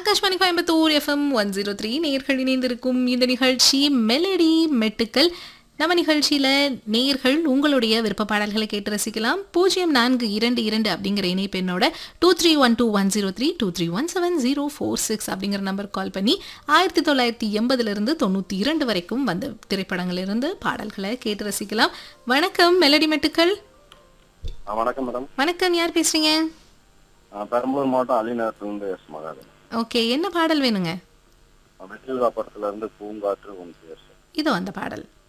Akashvani Coimbatore FM one zero three நேர்கள் இணைந்திருக்கும் இந்த நிகழ்ச்சி மெலடி மெட்டுக்கள் நம்ம நிகழ்ச்சியில நேர்கள் உங்களுடைய விருப்ப பாடல்களை கேட்டு ரசிக்கலாம் பூஜ்ஜியம் நான்கு இரண்டு இரண்டு அப்படிங்கிற இணைப்பெண்ணோட two three one two one zero three two three one seven zero four six அப்படிங்கிற நம்பர் கால் பண்ணி ஆயிரத்தி தொள்ளாயிரத்தி எண்பதுலேருந்து தொண்ணூற்றி இரண்டு வரைக்கும் வந்த திரைப்படங்களிலிருந்து பாடல்களை கேட்டு ரசிக்கலாம் வணக்கம் மெலடி மெட்டுக்கள் ஆ, வணக்கம் மேடம் வணக்கம் யார் பேசுறீங்க ஆ, பெரம்பலூர் மாவட்டம் அலிநகரத்துலேருந்து எஸ் மகாதன் ஓகே என்ன பாடல் வேணுங்க வெற்றிலா படத்துல இருந்து பூங்காற்று உன் பேர் இதோ அந்த பாடல்